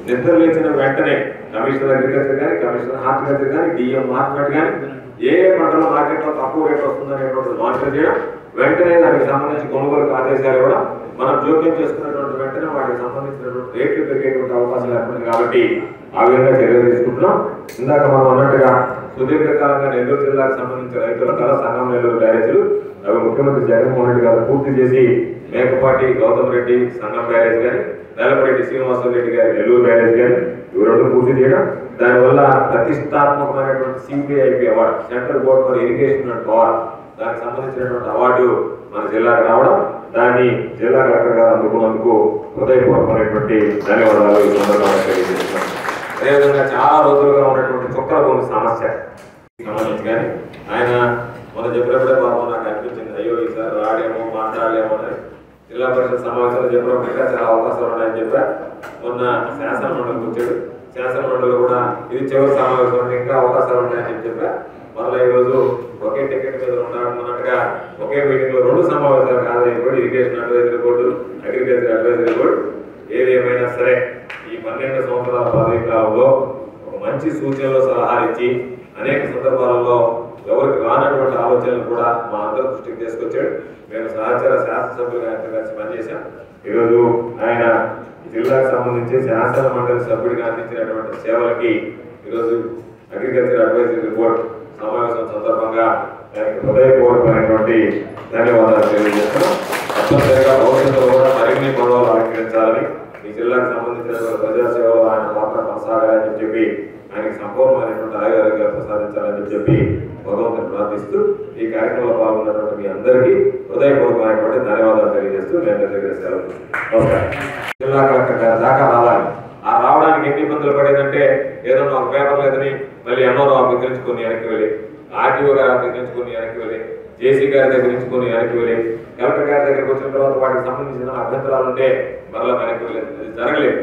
నిద్ర లేచిన వెంటనే కమిషనర్ అగ్రికల్చర్ కానీ కమిషనర్ హార్టికల్చర్ కానీ డిఎం మార్కెట్ కానీ ఏ ఏ పంటల మార్కెట్లో తక్కువ రేట్ వస్తుందనేటువంటి మానిటర్ చేయడం వెంటనే దానికి సంబంధించి కొనుగోలు ఆదేశాలు ఇవ్వడం మనం జోక్యం చేసుకున్నటువంటి వెంటనే వాటికి సంబంధించినటువంటి రేట్లు పెరిగేటువంటి అవకాశాలు ఏర్పడింది కాబట్టి ఆ విధంగా చర్యలు తీసుకుంటున్నాం ఇందాక మనం అన్నట్టుగా సుదీర్ఘకాలంగా నెల్లూరు జిల్లాకు సంబంధించిన రైతుల కళ సంఘం నెల్లూరు బ్యారేజీలు అవి ముఖ్యమంత్రి జగన్మోహన్ రెడ్డి గారు పూర్తి చేసి మేకపాటి గౌతమ్ రెడ్డి సంఘం బ్యారేజ్ కానీ నెలపరెడ్డి శ్రీనివాస రెడ్డి గారి నెల్లూరు బ్యారేజ్ కానీ ఇవి రెండు పూర్తి చేయడం దానివల్ల ప్రతిష్టాత్మకమైనటువంటి CBIP award central board for irrigation and power దానికి సంబంధించినటువంటి అవార్డు మన జిల్లాకు రావడం దాన్ని జిల్లా కలెక్టర్ గారు అందుకున్నందుకు హృదయపూర్వకమైనటువంటి ధన్యవాదాలు ఈ సందర్భంగా తెలియజేస్తున్నాను అదేవిధంగా చాలా రోజులుగా ఉన్నటువంటి చుక్కల భూమి సమస్య సంబంధించి కానీ ఆయన మొన్న చెప్పినప్పుడే పాపం నాకు అనిపించింది అయ్యో ఈసారి రాడేమో మాట్లాడలేమో అని జిల్లా పరిషత్ సమావేశంలో చెప్పినప్పుడు ఇంకా చాలా అవకాశాలు ఉన్నాయని చెప్పా మొన్న శాసన మండలికి వచ్చాడు శాసన మండలి కూడా ఇది చివరి సమావేశం అంటే ఇంకా అవకాశాలు ఉన్నాయని చెప్పి చెప్పా మరలా ఈ రోజు ఒకే టికెట్ మీద ఉన్నాడన్నట్టుగా ఒకే మీటింగ్ లో రెండు సమావేశాలు కాదు కూడా irrigation advisory board agriculture advisory board ఏది ఏమైనా సరే ఈ పన్నెండు సంవత్సరాల పదవి కాలంలో ఒక మంచి సూచనలు సలహాలు ఇచ్చి అనేక సందర్భాలలో ఎవరికి రానటువంటి ఆలోచనలు కూడా మా అందరి దృష్టికి తీసుకొచ్చాడు మేము సహచర శాసనసభ్యులుగా ఆయనతో కలిసి పనిచేశాం ఈరోజు ఆయన జిల్లాకు సంబంధించి శాసన మండలి సభ్యుడిగా అందించినటువంటి సేవలకి ఈరోజు అగ్రికల్చర్ అడ్వైజరీ బోర్డ్ సమావేశం సందర్భంగా ఆయనకి హృదయపూర్వకమైనటువంటి ధన్యవాదాలు తెలియజేస్తున్నాం తప్పనిసరిగా భవిష్యత్తులో కూడా మరిన్ని పదవులు అలంకరించాలని ఈ జిల్లాకు సంబంధించిన ప్రజాసేవలో ఆయన పాత్ర కొనసాగాలని చెప్పి ఆయనకి సంపూర్ణమైనటువంటి ఆయుర్వేదాలు ప్రసాదించాలని చెప్పి భగవంతుని ప్రార్థిస్తూ ఈ కార్యక్రమంలో పాల్గొన్నటువంటి మీ అందరికీ హృదయపూర్వకమైనటువంటి ధన్యవాదాలు తెలియజేస్తూ నేను దగ్గర సెలవు నమస్కారం జిల్లా కలెక్టర్ గారి దాకా రావాలి ఆ రావడానికి ఎన్ని ఇబ్బందులు పడేదంటే ఏదన్నా ఒక పేపర్ లేదని మళ్ళీ ఎంఆర్ఓ ఆఫీస్ నుంచుకొని వెనక్కి వెళ్ళి ఆర్టీఓ గారి ఆఫీస్ నుంచుకొని వెనక్కి వెళ్ళి జేసీ గారి దగ్గర నుంచుకొని వెనక్కి వెళ్ళి కలెక్టర్ గారి దగ్గరికి వచ్చిన తర్వాత వాటికి సంబంధించిన అభ్యంతరాలు ఉంటే మరలా వెనక్కి వెళ్ళేది ఇది జరగలేదు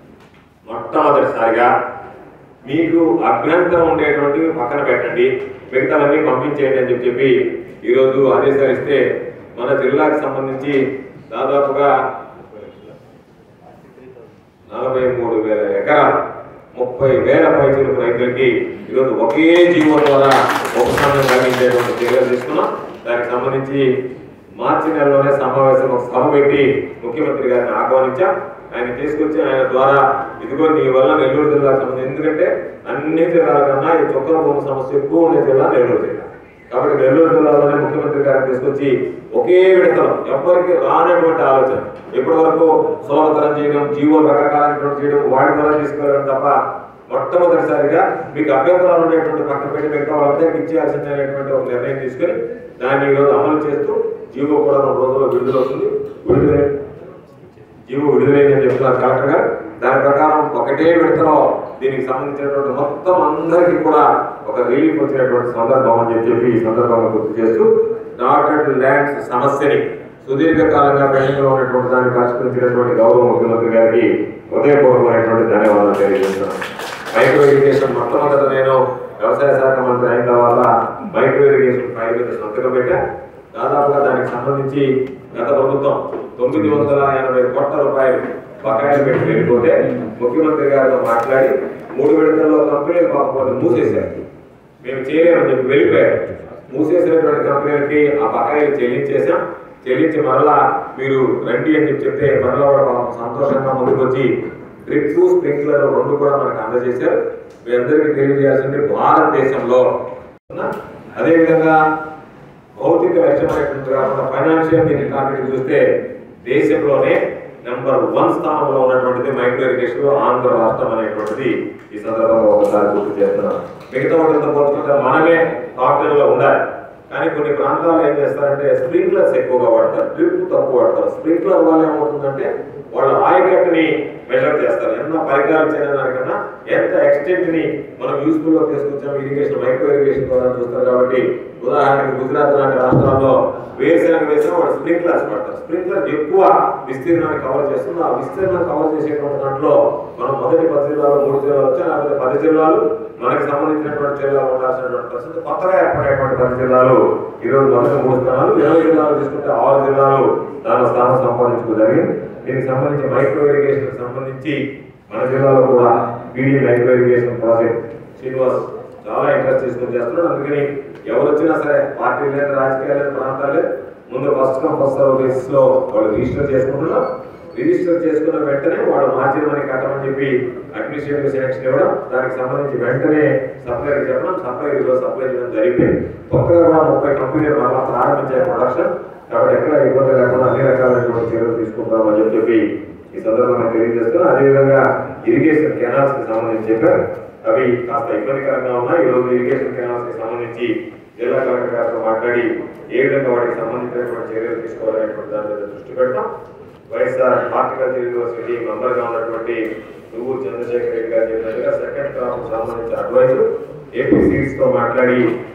మొట్టమొదటిసారిగా మీకు అభ్యంతరం ఉండేటువంటివి పక్కన పెట్టండి మిగతావన్నీ పంపించేయండి అని చెప్పి చెప్పి ఈరోజు ఆదేశాలు ఇస్తే మన జిల్లాకు సంబంధించి దాదాపుగా నలభై మూడు వేల ఎకరాలు ముప్పై వేల పైసలకు రైతులకి ఈరోజు ఒకే జీవో ద్వారా ఉపశమనం కలిగించేటువంటి చర్యలు తీసుకున్నాం దానికి సంబంధించి మార్చి నెలలోనే సమావేశం ఒక సభ పెట్టి ముఖ్యమంత్రి గారిని ఆహ్వానించాం ఆయన తీసుకొచ్చి ఆయన ద్వారా ఇదిగో నీ వల్ల నెల్లూరు జిల్లాకు సంబంధించి ఎందుకంటే అన్ని జిల్లాల కన్నా ఈ చొక్కల భూమి సమస్య ఎక్కువ ఉండే జిల్లా నెల్లూరు జిల్లా కాబట్టి నెల్లూరు జిల్లాలోనే ముఖ్యమంత్రి గారిని తీసుకొచ్చి ఒకే విడతలో ఎవ్వరికి రానటువంటి ఆలోచన ఇప్పటి వరకు సులభతరం చేయడం జీవోలు రకరకాలైనటువంటి చేయడం వాడి ద్వారా తీసుకెళ్ళడం తప్ప మొట్టమొదటిసారిగా మీకు అభ్యంతరాలు ఉండేటువంటి పక్కన పెట్టి మిగతా వాళ్ళందరికీ ఇచ్చేయాల్సింది అనేటువంటి ఒక నిర్ణయం తీసుకొని దాన్ని ఈరోజు అమలు చేస్తూ జీవో కూడా రెండు రోజుల్లో విడుదల అవుతుంది విడుదల జీవో విడుదలైందని చెప్తున్నారు కలెక్టర్ గారు దాని ప్రకారం ఒకటే విడతలో దీనికి సంబంధించినటువంటి మొత్తం అందరికీ కూడా ఒక రిలీఫ్ వచ్చినటువంటి సందర్భం అని చెప్పి చెప్పి ఈ సందర్భంగా గుర్తు చేస్తూ డాటెడ్ ల్యాండ్స్ సమస్యని సుదీర్ఘకాలంగా పెండింగ్ లో ఉన్నటువంటి దాన్ని పరిష్కరించినటువంటి గౌరవ ముఖ్యమంత్రి గారికి హృదయపూర్వకమైనటువంటి ధన్యవాదాలు తెలియజేస్తున్నాను మైక్రో ఇరిగేషన్ మొట్టమొదట నేను వ్యవసాయ శాఖ మంత్రి అయిన తర్వాత మైక్రో ఇరిగేషన్ ఫైల్ మీద సంతకం పెట్టా దాదాపుగా దానికి సంబంధించి గత ప్రభుత్వం తొమ్మిది వందల ఎనభై కోట్ల రూపాయలు బకాయిలు పెట్టి వెళ్ళిపోతే ముఖ్యమంత్రి గారితో మాట్లాడి మూడు విడతల్లో కంపెనీలు పాపం మూసేశారు మేము చేయలేమని చెప్పి వెళ్ళిపోయారు మూసేసినటువంటి కంపెనీలకి ఆ బకాయిలు చెల్లించేశాం చెల్లించి మరలా మీరు రండి అని చెప్పి చెప్తే మరలా కూడా పాపం సంతోషంగా ముందుకు వచ్చి డ్రిప్ స్ప్రింక్లర్ రెండు కూడా మనకు అందజేశారు మీ అందరికీ తెలియజేయాల్సింది భారతదేశంలో అదేవిధంగా భౌతిక లక్ష్యమైనటువంటి కాకుండా ఫైనాన్షియల్ దీని టార్గెట్ చూస్తే దేశంలోనే నెంబర్ వన్ స్థానంలో ఉన్నటువంటిది మైక్రో ఇరిగేషన్ లో ఆంధ్ర రాష్ట్రం అనేటువంటిది ఈ సందర్భంగా ఒకసారి గుర్తు చేస్తున్నాం మిగతా వాటితో పోల్చుకుంటే మనమే టాప్ టెన్ లో ఉండాలి కానీ కొన్ని ప్రాంతాలు ఏం చేస్తారంటే స్ప్రింక్లర్స్ ఎక్కువగా వాడతారు డ్రిప్ తక్కువ వాడతారు స్ప్రింక్లర్ వల్ల ఏమవుతుందంటే వాళ్ళ ఆయకట్టుని మెజర్ చేస్తారు ఎంత పరికరాలు చేయడం దానికన్నా ఎంత ఎక్స్టెంట్ ని మనం యూస్ఫుల్ గా తీసుకొచ్చాం ఇరిగేషన్ మైక్రో ఇరిగేషన్ ద్వారా చూస్తారు కాబట్టి ఉదాహరణకి గుజరాత్ లాంటి రాష్ట్రాల్లో వేరుశనగ వేసిన వాళ్ళు స్ప్రింక్లర్స్ పడతారు స్ప్రింక్లర్ ఎక్కువ విస్తీర్ణాన్ని కవర్ చేస్తుంది ఆ విస్తీర్ణం కవర్ చేసేటువంటి దాంట్లో మనం మొదటి పది జిల్లాలు మూడు జిల్లాలు వచ్చాయి లేకపోతే పది జిల్లాలు మనకి సంబంధించినటువంటి జిల్లాలు ఉండాల్సినటువంటి పరిస్థితి కొత్తగా ఏర్పడేటువంటి పది జిల్లాలు ఈరోజు మొదటి మూడు స్థానాలు ఇరవై జిల్లాలు తీసుకుంటే ఆరు జిల్లాలు దాని స్థానం సంపాదించుకో జరిగింది దీనికి సంబంధించి మైక్రో ఇరిగేషన్ సంబంధించి మన జిల్లాలో కూడా PD micro irrigation project Srinivas చాలా ఇంట్రెస్ట్ తీసుకొని చేస్తున్నాడు అందుకని ఎవరు వచ్చినా సరే పార్టీ లేదు రాజకీయాలు లేదు ప్రాంతాలు లేదు ముందు first come first serve basis లో వాళ్ళు రిజిస్టర్ చేసుకుంటున్నారు రిజిస్టర్ చేసుకున్న వెంటనే వాళ్ళు మార్జిన్ మనీ కట్టమని చెప్పి అడ్మినిస్ట్రేటివ్ శాంక్షన్ ఇవ్వడం దానికి సంబంధించి వెంటనే సప్లై చెప్పడం సప్లై ఈరోజు సప్లై చేయడం జరిగిపోయింది కొత్తగా కూడా ముప్పై కంపెనీలు మళ్ళా ప్రారంభించాయి ప్రొడక్షన్ కాబట్టి ఎక్కడ ఇబ్బంది లేకుండా అన్ని రకాలైనటువంటి చర్యలు తీసుకుంటామని చెప్పి ఈ సందర్భంగా తెలియజేస్తున్నా అదేవిధంగా ఇరిగేషన్ కెనాల్స్ కి సంబంధించి చెప్పారు అవి కాస్త ఇబ్బందికరంగా ఉన్నాయి ఈ రోజు ఇరిగేషన్ కెనాల్స్ కి సంబంధించి జిల్లా కలెక్టర్ గారితో మాట్లాడి ఏ విధంగా వాటికి సంబంధించినటువంటి చర్యలు తీసుకోవాలనేటువంటి దాని మీద దృష్టి పెడతాం వైఎస్ఆర్ హార్టికల్చర్ యూనివర్సిటీ మెంబర్ గా ఉన్నటువంటి నువ్వు చంద్రశేఖర్ రెడ్డి గారు చెప్పినట్టుగా సెకండ్ క్రాప్ సంబంధించిన అడ్వైజర్ ఏపీ సీడ్స్ తో మాట్లాడి